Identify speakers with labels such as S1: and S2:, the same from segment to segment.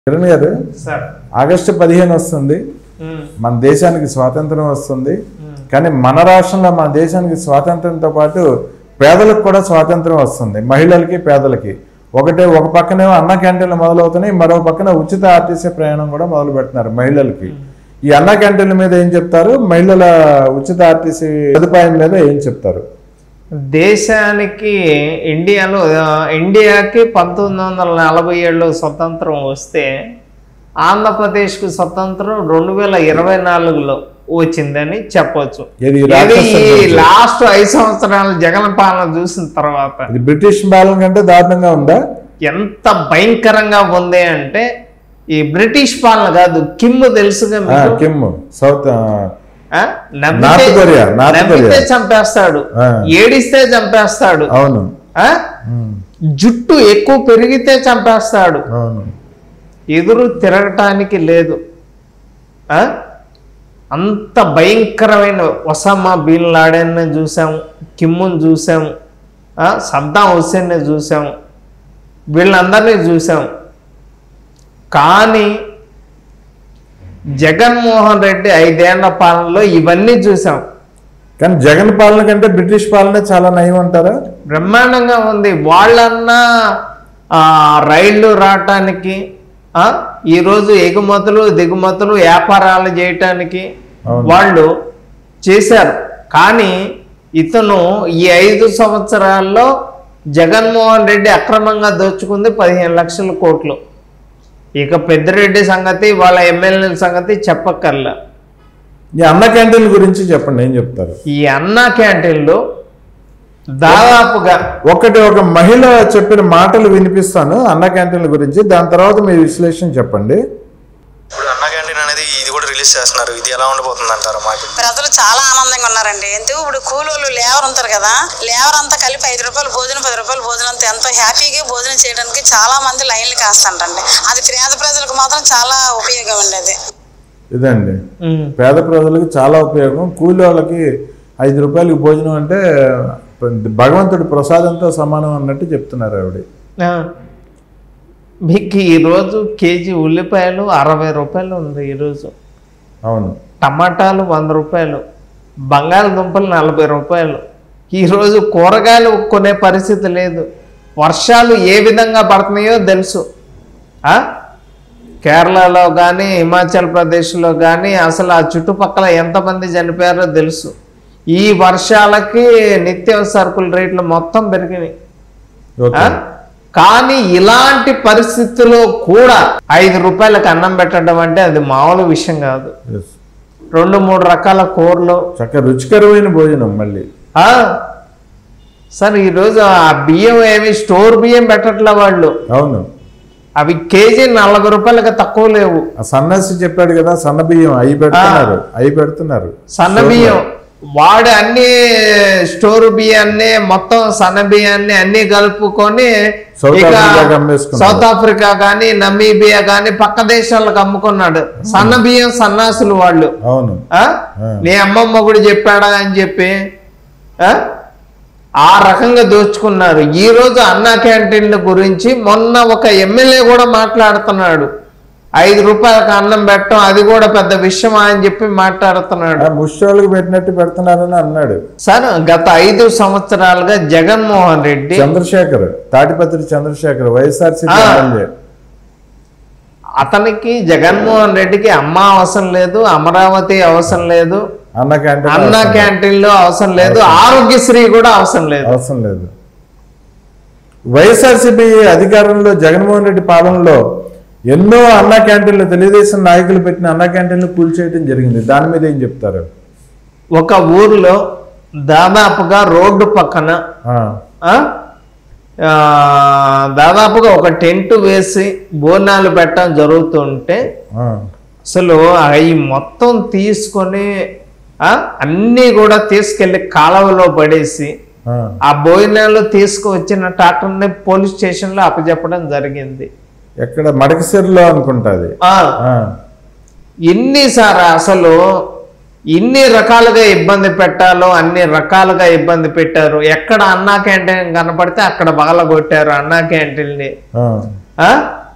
S1: కిరణ్ గారు
S2: sir
S1: August పదిహేను వస్తుంది
S2: ఉమ్,
S1: మన దేశానికి స్వాతంత్రం వస్తుంది
S2: ఉమ్,
S1: కానీ మన రాష్ట్రంలో మన దేశానికి స్వాతంత్రంతో పాటు పేదలకు కూడా స్వాతంత్రం వస్తుంది మహిళలకి పేదలకి ఒకటే ఒక పక్కనేమో అన్న క్యాంటీన్లు మొదలవుతున్నాయి మరో పక్కన ఉచిత ఆర్టీసీ ప్రయాణం కూడా మొదలు పెడుతున్నారు మహిళలకి ఈ అన్న క్యాంటీన్ల మీద ఏం చెప్తారు మహిళల ఉచిత ఆర్టీసీ సదుపాయం మీద ఏం చెప్తారు
S2: దేశానికి ఇండియాలో ఆ, ఇండియాకి పంతొమ్మిది వందల నలభై ఏడులో స్వతంత్రం వస్తే ఆంధ్రప్రదేశ్కు స్వతంత్రం రెండు వేల ఇరవై నాలుగులో వచ్చిందని చెప్పొచ్చు
S1: ఇది
S2: ఇది
S1: రాక్షస
S2: ఈ లాస్ట్ ఐదు సంవత్సరాలు జగన్ పాలన చూసిన తర్వాత
S1: ఇది బ్రిటిష్ పాలన కంటే దారుణంగా ఉందా
S2: ఎంత భయంకరంగా ఉంది అంటే ఈ బ్రిటిష్ పాలన కాదు కిమ్ తెలుసుగా
S1: ఆ,
S2: మీకు
S1: కిమ్ సౌత్ ఆ,
S2: ఆ? నవ్వితే-
S1: నార్త్ కొరియా, నార్త్
S2: నవ్వితే
S1: కొరియా.
S2: చంపేస్తాడు
S1: ఆ.
S2: ఏడిస్తే చంపేస్తాడు
S1: అవును
S2: ఆ?
S1: ఉమ్,
S2: జుట్టు ఎక్కువ పెరిగితే చంపేస్తాడు
S1: అవును
S2: ఎదురు తిరగటానికి లేదు ఆ? అంత భయంకరమైన ఒసామా బిన్ లాడెన్ని చూసాం కిమ్ముని చూసాం ఆ? సద్దాం హుస్సేన్ని చూసాం వీళ్ళందరినీ చూసాం కానీ జగన్మోహన్ రెడ్డి ఐదేళ్ల పాలనలో ఇవన్నీ చూసాం
S1: కానీ జగన్ పాలన కంటే బ్రిటిష్ పాలన చాలా నయం అంటారా
S2: బ్రహ్మాండంగా ఉంది వాళ్ళన్నా ఆ, రైళ్లు రావటానికి ఆ, ఈరోజు ఎగుమతులు దిగుమతులు వ్యాపారాలు చేయటానికి
S1: అవును.
S2: వాళ్ళు చేశారు కానీ ఇతను ఈ ఐదు సంవత్సరాల్లో జగన్మోహన్ రెడ్డి అక్రమంగా దోచుకుంది పదిహేను లక్షల కోట్లు ఇక పెద్దిరెడ్డి సంగతి వాళ్ళ ఎమ్మెల్యేల సంగతి చెప్పక్కర్లా
S1: ఈ అన్న క్యాంటీన్ గురించి చెప్పండి ఏం చెప్తారు
S2: ఈ అన్నా క్యాంటీన్లో దాదాపుగా
S1: ఒకటి ఒక మహిళ చెప్పిన మాటలు వినిపిస్తాను అన్న క్యాంటీన్ల గురించి దాని తర్వాత మీ విశ్లేషణ చెప్పండి
S3: ఇప్పుడు అన్న క్యాంటీన్ అనేది ఇది కూడా రిలీజ్ చేస్తున్నారు ఇది ఎలా ఉండబోతుంది అంటారు మాకు
S4: ప్రజలు చాలా ఆనందంగా ఉన్నారండి ఎందుకు ఇప్పుడు కూలోళ్ళు లేబర్ ఉంటారు కదా లేబర్ అంతా కలిపి ఐదు రూపాయలు భోజనం పది రూపాయలు భోజనం అంతా ఎంతో హ్యాపీగా భోజనం చేయడానికి చాలా మంది లైన్లు కాస్తాంటండి అది పేద ప్రజలకు మాత్రం చాలా ఉపయోగం ఉండేది
S1: ఇదండి
S2: ఉమ్,
S1: పేద ప్రజలకు చాలా ఉపయోగం కూలి వాళ్ళకి ఐదు రూపాయలకి భోజనం అంటే భగవంతుడి ప్రసాదంతో సమానం అన్నట్టు చెప్తున్నారు ఆవిడ
S2: ఆ. మీకు ఈరోజు కేజీ ఉల్లిపాయలు అరవై రూపాయలు ఉంది ఈరోజు
S1: అవును
S2: టమాటాలు వంద రూపాయలు బంగాళదుంపలు నలభై రూపాయలు ఈరోజు కూరగాయలు కొనే పరిస్థితి లేదు వర్షాలు ఏ విధంగా పడుతున్నాయో తెలుసు ఆ? కేరళలో కానీ హిమాచల్ ప్రదేశ్లో కానీ అసలు ఆ చుట్టుపక్కల ఎంతమంది చనిపోయారో తెలుసు ఈ వర్షాలకి నిత్యావసర సరుకుల రేట్లు మొత్తం పెరిగినాయి
S1: ఓకే
S2: ఆ? కానీ ఇలాంటి పరిస్థితుల్లో కూడా ఐదు రూపాయలకు అన్నం పెట్టడం అంటే అది మామూలు విషయం కాదు
S1: Yes.
S2: రెండు మూడు రకాల కూరలు
S1: చక్కగా రుచికరమైన భోజనం మళ్ళీ
S2: ఆ? సార్ ఈరోజు ఆ బియ్యం ఏమి స్టోర్ బియ్యం పెట్టట్లే వాళ్ళు
S1: అవును
S2: అవి కేజీ నలభై రూపాయలకి తక్కువ లేవు
S1: ఆ సన్నసి చెప్పాడు కదా సన్న బియ్యం అవి పెడుతున్నారు అవి పెడుతున్నారు
S2: సన్న బియ్యం వాడు అన్ని స్టోర్ బియ్యాన్ని మొత్తం సన్న బియ్యాన్ని అన్ని కలుపుకొని
S1: సౌత్
S2: ఇక
S1: ఆఫ్రికాకి అమ్మేసుకున్నాడు.
S2: సౌత్ ఆఫ్రికా కానీ నమీబియా కానీ పక్క దేశాలకు అమ్ముకున్నాడు సన్న బియ్యం సన్నాసులు వాళ్ళు
S1: అవును
S2: ఆ?
S1: ఆ.
S2: నీ అమ్మమ్మ కూడా చెప్పాడా అని చెప్పి ఆ? ఆ రకంగా దోచుకున్నారు ఈ రోజు అన్నా క్యాంటీన్ల గురించి మొన్న ఒక ఎమ్మెల్యే కూడా మాట్లాడుతున్నాడు ఐదు రూపాయలకు అన్నం పెట్టడం అది కూడా పెద్ద విషయమా అని చెప్పి మాట్లాడుతున్నాడు
S1: ఆ ముష్టి పెట్టినట్టు పెడుతున్నారని అన్నాడు
S2: సార్ గత ఐదు సంవత్సరాలుగా జగన్మోహన్ రెడ్డి
S1: చంద్రశేఖర్ తాటిపత్రి చంద్రశేఖర్ వైఎస్ఆర్సీపీ
S2: ఆ.
S1: ఎమ్మెల్యే
S2: అతనికి జగన్మోహన్ రెడ్డికి అమ్మ అవసరం లేదు అమరావతి అవసరం లేదు
S1: అన్న క్యాంటీన్
S2: అన్న
S1: అవసరం లేదు.
S2: క్యాంటీన్లో అవసరం లేదు ఆరోగ్యశ్రీ కూడా అవసరం లేదు
S1: అవసరం లేదు వైఎస్ఆర్సీపీ అధికారంలో జగన్మోహన్ రెడ్డి పాలనలో ఎన్నో అన్న క్యాంటీన్లు తెలుగుదేశం నాయకులు పెట్టిన అన్న క్యాంటీన్లు కూల్చేయడం జరిగింది దాని మీద ఏం చెప్తారు
S2: ఒక ఊరిలో దాదాపుగా రోడ్డు పక్కన
S1: ఆ,
S2: ఆ, ఆ, దాదాపుగా ఒక టెంట్ వేసి బోనాలు పెట్టడం జరుగుతుంటే
S1: ఆ,
S2: అసలు అవి మొత్తం తీసుకొని ఆ, అన్నీ కూడా తీసుకెళ్లి కాలువలో పడేసి
S1: ఆ.
S2: ఆ భోజనాలు తీసుకువచ్చిన ట్రాక్టర్ని పోలీస్ స్టేషన్లో అప్పచెప్పడం జరిగింది
S1: ఎక్కడ మడకసిరిలో అనుకుంటుంది
S2: ఆ, ఎన్నిసార్లు అసలు ఇన్ని రకాలుగా ఇబ్బంది పెట్టాలో అన్ని రకాలుగా ఇబ్బంది పెట్టారు ఎక్కడ అన్నా క్యాంటీన్ కనపడితే అక్కడ బగలగొట్టారు అన్నా క్యాంటీన్ని
S1: ఆ.
S2: ఆ?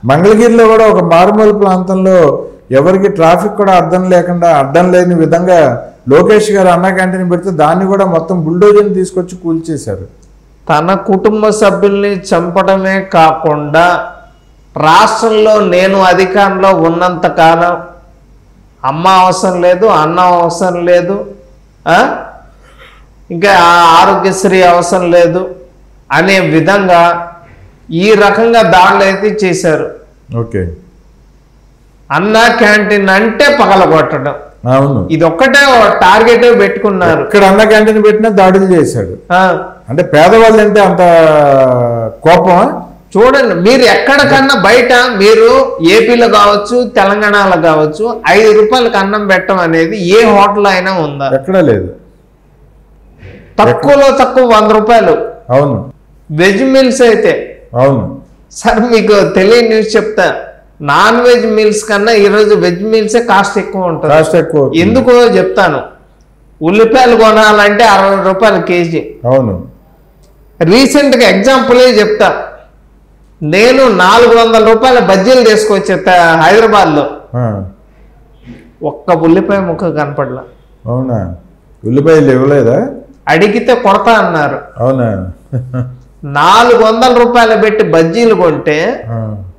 S1: మంగళగిరిలో కూడా ఒక మారుమూల ప్రాంతంలో ఎవరికి ట్రాఫిక్ కూడా అర్థం లేకుండా అడ్డం లేని విధంగా లోకేష్ గారు అన్న క్యాంటీన్ పెడితే దాన్ని కూడా మొత్తం బుల్డోజర్ని తీసుకొచ్చి కూల్చేశారు
S2: తన కుటుంబ సభ్యుల్ని చంపడమే కాకుండా రాష్ట్రంలో నేను అధికారంలో ఉన్నంత కాలం అమ్మ అవసరం లేదు అన్నం అవసరం లేదు ఆ? ఇంకా ఆ ఆరోగ్యశ్రీ అవసరం లేదు అనే విధంగా ఈ రకంగా దాడులు అయితే చేశారు
S1: ఓకే
S2: అన్న క్యాంటీన్ అంటే పగలగొట్టడం
S1: అవును
S2: ఇది ఒక్కటే టార్గెట్ పెట్టుకున్నారు
S1: ఇక్కడ అన్న క్యాంటీన్ పెట్టినా దాడులు చేశాడు
S2: ఆ,
S1: అంటే పేదవాళ్ళు అంటే అంత కోపమా
S2: చూడండి మీరు ఎక్కడికన్నా బయట మీరు ఏపీలో కావచ్చు తెలంగాణలో కావచ్చు ఐదు రూపాయలకి అన్నం పెట్టడం అనేది ఏ హోటల్ అయినా ఉందా
S1: ఎక్కడా లేదు
S2: తక్కువలో తక్కువ వంద రూపాయలు
S1: అవును
S2: వెజ్ మీల్స్ అయితే
S1: అవును
S2: సార్ మీకు తెలియని న్యూస్ చెప్తా నాన్ వెజ్ మీల్స్ కన్నా ఈరోజు వెజ్ మీల్సే కాస్ట్ ఎక్కువ ఉంటుంది
S1: కాస్ట్ ఎక్కువ అవుతుంది.
S2: ఎందుకో చెప్తాను ఉల్లిపాయలు కొనాలంటే అరవై రూపాయలు కేజీ
S1: అవును
S2: రీసెంట్గా ఎగ్జాంపులే చెప్తా నేను నాలుగు వందల రూపాయల బజ్జీలు తీసుకొచ్చే హైదరాబాద్లో
S1: ఆ,
S2: ఒక్క ఉల్లిపాయ ముక్క కనపడలా
S1: అవునా ఉల్లిపాయలు ఇవ్వలేదా
S2: అడిగితే కొడతా అన్నారు
S1: అవునా
S2: నాలుగు వందల రూపాయలు పెట్టి బజ్జీలు కొంటే
S1: ఆ,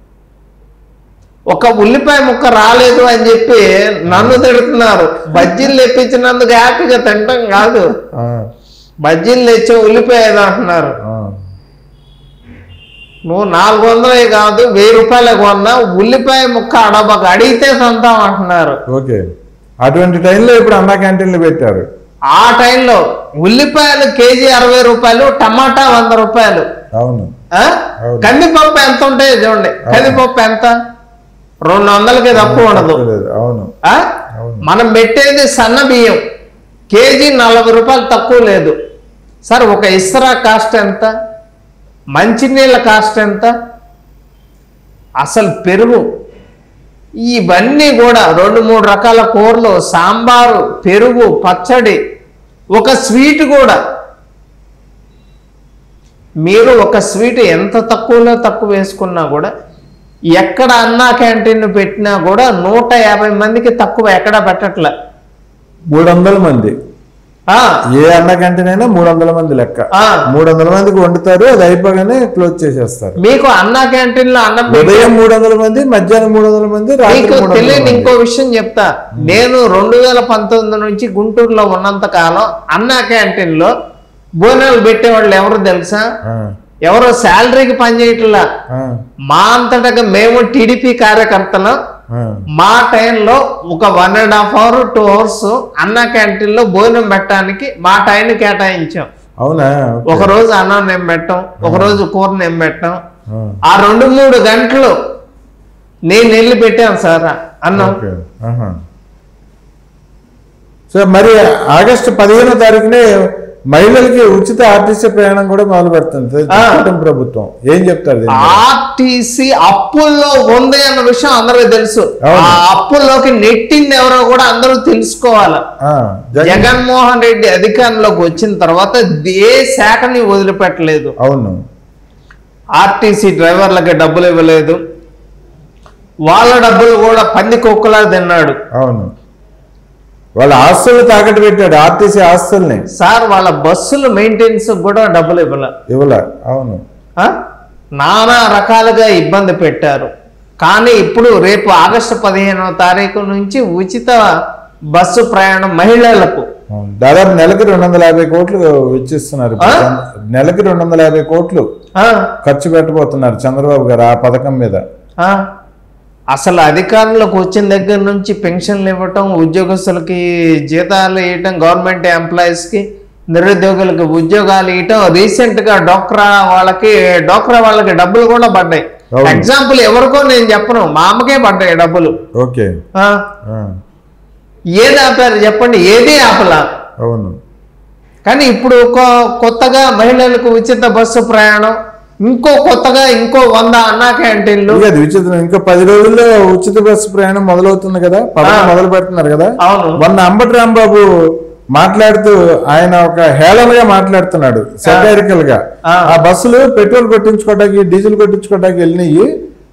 S2: ఒక ఉల్లిపాయ ముక్క రాలేదు అని చెప్పి నన్ను తిడుతున్నారు బజ్జీలు తెప్పించినందుకు హ్యాపీగా తింటాం కాదు
S1: ఆ,
S2: బజ్జీలు తెచ్చే ఉల్లిపాయ ఏదో అంటున్నారు
S1: ఆ.
S2: నువ్వు నాలుగు వందలే కాదు వెయ్యి రూపాయలు కొన్నా ఉల్లిపాయ ముక్క అడబక అడిగితే సొంతం అంటున్నారు
S1: ఓకే అటువంటి టైంలో ఇప్పుడు అన్న క్యాంటీన్లు పెట్టారు
S2: ఆ టైంలో ఉల్లిపాయలు కేజీ అరవై రూపాయలు టమాటా వంద రూపాయలు
S1: అవును
S2: ఆ?
S1: అవును.
S2: కందిపప్పు ఎంత ఉంటాయో చూడండి కందిపప్పు ఎంత రెండు వందలకి తక్కువ ఉండదు
S1: లేదు అవును
S2: ఆ?
S1: అవును.
S2: మనం పెట్టేది సన్న బియ్యం కేజీ నలభై రూపాయలు తక్కువ లేదు సార్ ఒక ఇస్రా కాస్ట్ ఎంత మంచినీళ్ళ కాస్ట్ ఎంత అసలు పెరుగు ఇవన్నీ కూడా రెండు మూడు రకాల కూరలు సాంబారు పెరుగు పచ్చడి ఒక స్వీట్ కూడా మీరు ఒక స్వీట్ ఎంత తక్కువలో తక్కువ వేసుకున్నా కూడా ఎక్కడ అన్నా క్యాంటీన్ పెట్టినా కూడా నూట యాభై మందికి తక్కువ ఎక్కడ పెట్టట్లే
S1: మూడు వందల మంది
S2: ఆ,
S1: ఏ అన్న క్యాంటీన్ అయినా మూడు వందల మంది లెక్క
S2: ఆ.
S1: మూడు వందల మందికి వండుతారు అది అయిపోగానే క్లోజ్ చేసేస్తారు
S2: మీకు అన్నా క్యాంటీన్ లో అన్నం పెట్టి-
S1: ఉదయం మూడు వందల మంది మధ్యాహ్నం మూడు వందల మంది రాత్రి
S2: మీకు
S1: మూడు వందల
S2: తెలియని
S1: మంది
S2: ఇంకో విషయం చెప్తా నేను రెండు వేల పంతొమ్మిది నుంచి గుంటూరులో ఉన్నంత కాలం అన్నా క్యాంటీన్ లో భోజనాలు పెట్టేవాళ్ళు ఎవరు తెలుసా
S1: ఆ,
S2: ఎవరో శాలరీకి పనిచేయట్లా
S1: ఆ,
S2: మా అంతటగా మేము టీడీపీ కార్యకర్తలు
S1: ఆ.
S2: మా టైంలో ఒక one and half hour two hours అన్న క్యాంటీన్లో భోజనం పెట్టడానికి మా టైం కేటాయించాం
S1: అవునా ఓకే.
S2: ఒక రోజు అన్నం నేను పెట్టాం ఒక రోజు కూర నేను పెట్టాం
S1: ఆ,
S2: ఆ రెండు మూడు గంటలు నేను వెళ్ళి పెట్టాను సార్ అన్నం
S1: ఓకే. ఆహా. సో మరి ఆగస్టు పదిహేనో తారీఖునే మహిళలకి ఉచిత ఆర్టీసీ ప్రయాణం కూడా మొదలు పెడుతుంది
S2: ఆ.
S1: కూటమి ప్రభుత్వం ఏం చెప్తారు దీని మీద?
S2: ఆర్టీసీ అప్పుల్లో ఉంది అన్న విషయం అందరికీ తెలుసు
S1: అవును.
S2: ఆ అప్పుల్లోకి నెట్టింది ఎవరో కూడా అందరూ తెలుసుకోవాలి
S1: ఆ, జగన్
S2: జగన్మోహన్ రెడ్డి అధికారంలోకి వచ్చిన తర్వాత ఏ శాఖని వదిలిపెట్టలేదు
S1: అవును
S2: ఆర్టీసీ డ్రైవర్లకి డబ్బులు ఇవ్వలేదు వాళ్ళ డబ్బులు కూడా పంది కుక్కలా తిన్నాడు
S1: అవును వాళ్ళ ఆస్తులు తాకట్టు పెట్టాడు ఆర్టీసీ ఆస్తుల్ని
S2: సార్ వాళ్ళ బస్సులు మెయింటెనెన్స్ కూడా డబ్బులు ఇవ్వలే
S1: ఇవ్వల అవును
S2: ఆ? నానా రకాలుగా ఇబ్బంది పెట్టారు కానీ ఇప్పుడు రేపు ఆగస్టు పదిహేనవ తారీఖు నుంచి ఉచిత బస్సు ప్రయాణం మహిళలకు
S1: అవును. దాదాపు నెలకి రెండు వందల యాభై కోట్లు వెచ్చిస్తున్నారు ఇప్పుడు
S2: ఆ?
S1: చంద్ర- నెలకి రెండు వందల యాభై కోట్లు
S2: ఆ?
S1: ఖర్చు పెట్టబోతున్నారు చంద్రబాబు గారు ఆ పథకం మీద
S2: ఆ? అసలు అధికారంలోకి వచ్చిన దగ్గర నుంచి పెన్షన్లు ఇవ్వటం ఉద్యోగస్తులకి జీతాలు ఇవ్వటం గవర్నమెంట్ ఎంప్లాయీస్కి నిరుద్యోగులకి ఉద్యోగాలు ఇవ్వటం రీసెంట్గా డోక్రా వాళ్ళకి డోక్రా వాళ్ళకి డబ్బులు కూడా పడ్డాయి
S1: అవును.
S2: ఎగ్జాంపుల్ ఎవరికో నేను చెప్పను మా అమ్మకే పడ్డాయి డబ్బులు
S1: ఓకే
S2: ఆ?
S1: ఆ,
S2: ఏది ఆపారు చెప్పండి ఏది ఆపలా
S1: అవును
S2: కానీ ఇప్పుడు కొ- కొత్తగా మహిళలకు ఉచిత బస్సు ప్రయాణం ఇంకో కొత్తగా ఇంకో వంద అన్నా క్యాంటీన్లు
S1: ఇక అది విచిత్రం ఇంకా పది రోజుల్లో ఉచిత బస్సు ప్రయాణం మొదలవుతుంది కదా పథకం
S2: ఆ.
S1: మొదలు పెడుతున్నారు కదా
S2: అవును
S1: మొన్న అంబటి రాంబాబు మాట్లాడుతూ ఆయన ఒక హేళనగా మాట్లాడుతున్నాడు సెటైరికల్ గా
S2: ఆ.
S1: ఆ బస్సులు పెట్రోల్ కొట్టించుకోవడానికి డీజిల్ కొట్టించుకోవడానికి వెళ్ళినవి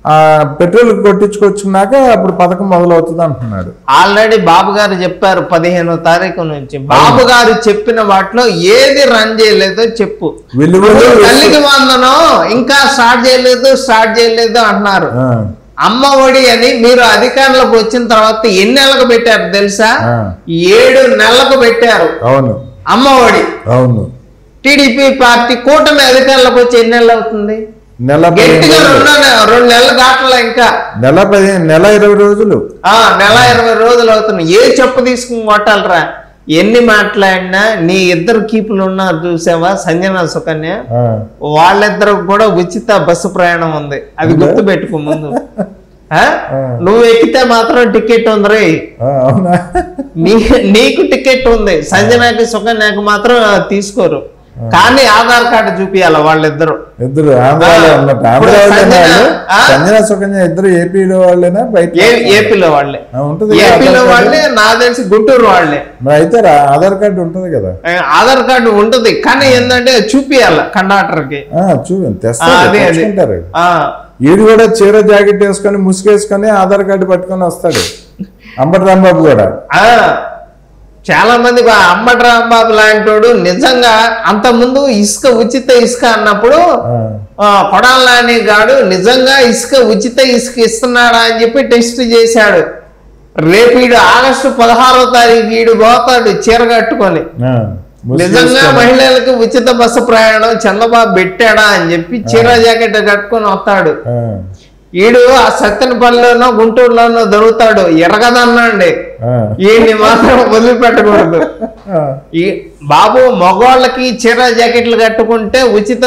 S1: ఆ పెట్రోల్ కొట్టించుకొచ్చుకున్నాక అప్పుడు పథకం మొదలవుతుంది అంటున్నాడు
S2: ఆల్రెడీ బాబు గారు చెప్పారు పదిహేనో తారీఖు నుంచి బాబు గారు చెప్పిన వాటిలో ఏది రన్ చేయలేదో చెప్పు
S1: విలువలు
S2: ఇప్పుడు తల్లికి వందనం ఇంకా స్టార్ట్ చేయలేదు స్టార్ట్ చేయలేదు అంటున్నారు
S1: ఆ,
S2: అమ్మ ఒడి అని మీరు అధికారంలోకి వచ్చిన తర్వాత ఎన్ని నెలలకు పెట్టారు తెలుసా
S1: ఆ.
S2: ఏడు నెలలకు పెట్టారు
S1: అవును
S2: అమ్మ ఒడి
S1: అవును
S2: టీడీపీ పార్టీ కూటమి అధికారంలోకి వచ్చి ఎన్ని నెలలు అవుతుంది
S1: నెల పదిహేను
S2: గట్టిగా
S1: రోజులు.
S2: రెండు నె- రెండు నెలలు దాటలా ఇంకా
S1: నెల పదిహేను నెల ఇరవై రోజులు
S2: ఆ నెల ఇరవై రోజులు అవుతుంది ఏ చెప్పు తీసుకుని కొట్టాలరా ఎన్ని మాట్లాడినా నీ ఇద్దరు కీపులు ఉన్నారు చూసావా సంజన సుకన్య
S1: ఆ,
S2: వాళ్ళిద్దరు కూడా ఉచిత బస్సు ప్రయాణం ఉంది అది గుర్తు పెట్టుకో ముందు ఆ?
S1: ఆ.
S2: నువ్వు ఎక్కితే మాత్రం టికెట్ ఉంది రే
S1: ఆ, అవునా
S2: నీ నీకు టికెట్ ఉంది సంజనాకి సుకన్యకి మాత్రం తీసుకోరు కానీ ఆధార్ కార్డు చూపియాలి వాళ్ళిద్దరు
S1: ఇద్దరు ఆంధ్రాలో
S2: ఆ,
S1: ఉన్నట్టు
S2: ఇప్పుడు
S1: ఆంధ్ర వాళ్ళేనా
S2: సంజన,
S1: వాళ్ళు?
S2: ఆ?
S1: సంజన సుకన్య ఇద్దరు ఏపీలో వాళ్ళేనా బయట
S2: ఏ ఏపీలో వాళ్ళే
S1: ఆ, ఉంటుంది
S2: ఏపీలో
S1: ఆధార్
S2: వాళ్ళే నా తెలిసి గుంటూరు వాళ్ళే
S1: మరి అయితే రా- ఆధార్ కార్డు ఉంటుంది కదా
S2: ఆ, ఆధార్ కార్డు ఉంటుంది కానీ ఏంటంటే చూపియాల కండక్టర్ కి
S1: ఆ, చూ
S2: ఆ,
S1: తెస్తారు
S2: అదే అదే
S1: తెచ్చుకుంటారు
S2: ఆ,
S1: ఈడు కూడా చీర జాకెట్ వేసుకొని ముసుగేసుకొని ఆధార్ కార్డు పట్టుకొని వస్తాడు అంబటి రాంబాబు కూడా
S2: ఆ, చాలా మంది బా- అంబటి రాంబాబు లాంటోడు నిజంగా అంత ముందు ఇసుక ఉచిత ఇసుక అన్నప్పుడు
S1: ఆ,
S2: ఆ, కొడాల నాని గాడు నిజంగా ఇసుక ఉచిత ఇసుక ఇస్తున్నాడా అని చెప్పి టెస్ట్ చేశాడు రేపు ఈడు ఆగస్టు పదహారో తారీఖు ఈడు పోతాడు చీర కట్టుకొని
S1: ఆ,
S2: నిజంగా
S1: ముసుగేసుకొని.
S2: మహిళలకు ఉచిత బస్సు ప్రయాణం చంద్రబాబు పెట్టాడా అని చెప్పి చీర జాకెట్ కట్టుకొని వస్తాడు
S1: ఆ,
S2: ఈడు ఆ సత్తెనపల్లిలోనో గుంటూరులోనో దొరుకుతాడు ఎరగదన్నాండి
S1: ఆ,
S2: ఈయన్ని మాత్రం వదిలిపెట్టకూడదు
S1: ఆ,
S2: ఈ బాబు మగవాళ్ళకి చీర జాకెట్లు కట్టుకుంటే ఉచిత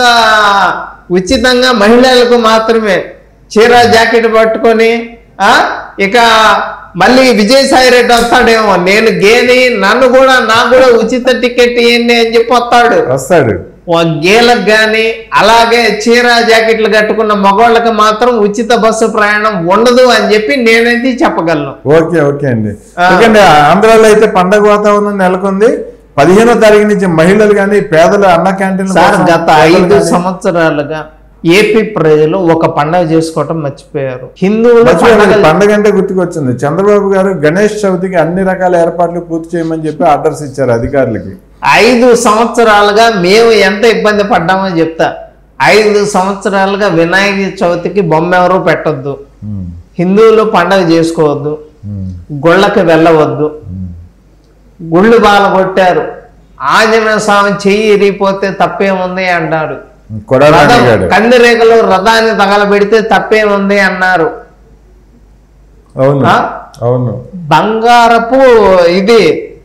S2: ఉచితంగా మహిళలకు మాత్రమే చీర జాకెట్ పట్టుకొని ఆ ఇక మళ్ళీ విజయసాయి రెడ్డి వస్తాడేమో నేను గేని నన్ను కూడా నాకు కూడా ఉచిత టికెట్ ఇవ్వండి అని చెప్పి వస్తాడు
S1: వస్తాడు
S2: ఓ గేలకు గాని అలాగే చీర జాకెట్లు కట్టుకున్న మగవాళ్ళకి మాత్రం ఉచిత బస్సు ప్రయాణం ఉండదు అని చెప్పి నేనైతే చెప్పగలను
S1: ఓకే ఓకే అండి
S2: ఆ.
S1: ఓకే అండి ఆంధ్రాలో అయితే పండగ వాతావరణం నెలకొంది పదిహేనో తారీఖు నుంచి మహిళలు కానీ పేదలు అన్న క్యాంటీన్
S2: సార్ గత ఐదు సంవత్సరాలుగా ఏపీ ప్రజలు ఒక పండగ చేసుకోవటం మర్చిపోయారు హిందువులు పండగలు
S1: పండగ అంటే గుర్తుకొచ్చింది చంద్రబాబు గారు గణేష్ చవితికి అన్ని రకాల ఏర్పాట్లు పూర్తి చేయమని చెప్పి ఆర్డర్స్ ఇచ్చారు అధికారులకి
S2: ఐదు సంవత్సరాలుగా మేము ఎంత ఇబ్బంది పడ్డామో చెప్తా ఐదు సంవత్సరాలుగా వినాయక చవితికి బొమ్మ ఎవరు పెట్టొద్దు
S1: ఉమ్,
S2: హిందువులు పండగ చేసుకోవద్దు
S1: ఉమ్,
S2: గుళ్ళకి వెళ్ళవద్దు గుళ్ళు బాల కొట్టారు ఆంజనేయ స్వామి చెయ్యి ఇరిగిపోతే తప్పేముంది అంటాడు
S1: కొడాలి
S2: రథం
S1: గారు
S2: కందిరేగలు రథాన్ని తగలబెడితే తప్పేముంది అన్నారు
S1: అవును
S2: ఆ?
S1: అవును
S2: బంగారపు ఇది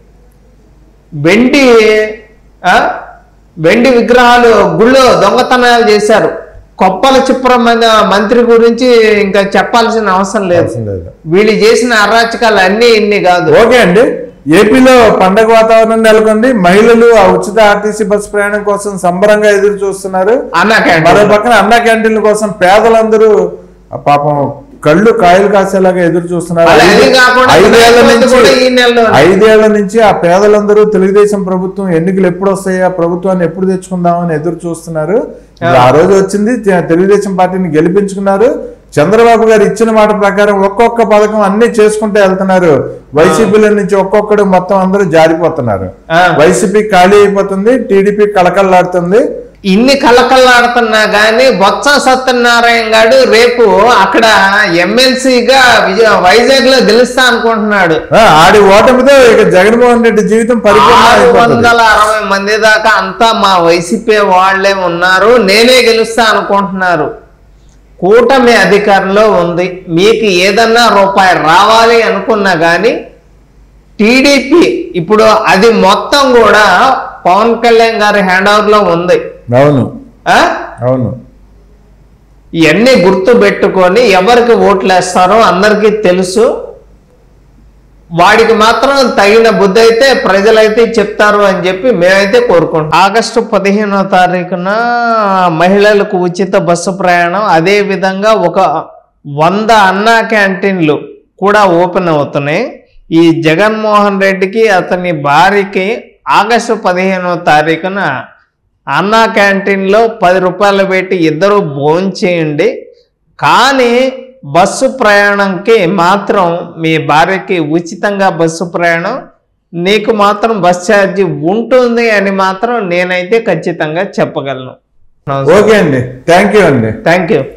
S2: వెండి ఆ? వెండి విగ్రహాలు గుళ్ళో దొంగతనాలు చేశారు కొప్పల చిప్ర మంత్రి గురించి ఇంకా చెప్పాల్సిన అవసరం లేదు
S1: అవసరం లేదు.
S2: వీళ్ళు చేసిన అరాచకాలు అన్ని ఇన్ని కాదు
S1: ఓకే అండి ఏపీలో పండగ వాతావరణం నెలకొంది మహిళలు ఆ ఉచిత ఆర్టీసీ బస్ ప్రయాణం కోసం సంబరంగా ఎదురు చూస్తున్నారు
S2: అన్నా
S1: మరో
S2: క్యాంటీన్
S1: పక్కన అన్న క్యాంటీన్ల కోసం పేదలందరూ ఆ పాపం కళ్ళు కాయలు కాసేలాగా ఎదురు చూస్తున్నారు
S2: మళ్ళీ అది
S1: ఐదు-
S2: కాకుండా
S1: ఐదేళ్ల
S2: వినాయక చవితి కూడా ఈ
S1: నుంచి
S2: నెలలో
S1: ఐదేళ్ల నుంచి ఆ పేదలందరూ తెలుగుదేశం ప్రభుత్వం ఎన్నికలు ఎప్పుడు వస్తాయా ప్రభుత్వాన్ని ఎప్పుడు తెచ్చుకుందామని ఎదురు చూస్తున్నారు ఇప్పుడు ఆ రోజు వచ్చింది తె- తెలుగుదేశం పార్టీని గెలిపించుకున్నారు చంద్రబాబు గారు ఇచ్చిన మాట ప్రకారం ఒక్కొక్క పథకం అన్ని చేసుకుంటూ వెళ్తున్నారు వైసీపీల నుంచి ఒక్కొక్కడు మొత్తం అందరూ జారిపోతున్నారు
S2: ఆ.
S1: వైసీపీ ఖాళీ అయిపోతుంది టీడీపీ కళకళలాడుతుంది
S2: ఇన్ని కలకల్లాడుతున్నా గానీ బొత్స సత్యనారాయణ గారు రేపు అక్కడ ఎమ్మెల్సీగా విజయ వైజాగ్ లో గెలుస్తా అనుకుంటున్నాడు
S1: ఆ, ఆడి ఓటమితో ఇక జగన్మోహన్ రెడ్డి జీవితం పరిపూర్ణ
S2: ఆరు
S1: అయిపోతుంది
S2: వందల అరవై మంది దాకా అంతా మా వైసీపీ వాళ్ళే ఉన్నారు నేనే గెలుస్తా అనుకుంటున్నారు కూటమి అధికారంలో ఉంది మీకు ఏదన్నా రూపాయి రావాలి అనుకున్నా కానీ టీడీపీ ఇప్పుడు అది మొత్తం కూడా పవన్ కళ్యాణ్ గారి హ్యాండ్ ఓవర్ లో ఉంది
S1: అవును
S2: ఆ
S1: అవును
S2: ఇవన్నీ గుర్తు పెట్టుకొని ఎవరికి ఓట్లు వేస్తారో అందరికీ తెలుసు వాడికి మాత్రం తగిన బుద్ధి అయితే ప్రజలైతే చెప్తారు అని చెప్పి మేమైతే కోరుకుంటాం ఆగస్టు పదిహేనో తారీఖున మహిళలకు ఉచిత బస్సు ప్రయాణం అదే విధంగా ఒక వంద అన్నా క్యాంటీన్లు కూడా ఓపెన్ అవుతున్నాయి ఈ జగన్మోహన్ రెడ్డికి అతని భార్యకి ఆగస్టు పదిహేనో తారీఖున అన్నా క్యాంటీన్లో పది రూపాయలు పెట్టి ఇద్దరు భోంచేయండి కానీ బస్సు ప్రయాణంకి మాత్రం మీ భార్యకి ఉచితంగా బస్సు ప్రయాణం నీకు మాత్రం బస్ ఛార్జీ ఉంటుంది అని మాత్రం నేనైతే ఖచ్చితంగా చెప్పగలను
S1: ఓకే అండి థ్యాంక్ యూ అండి
S2: థ్యాంక్ యూ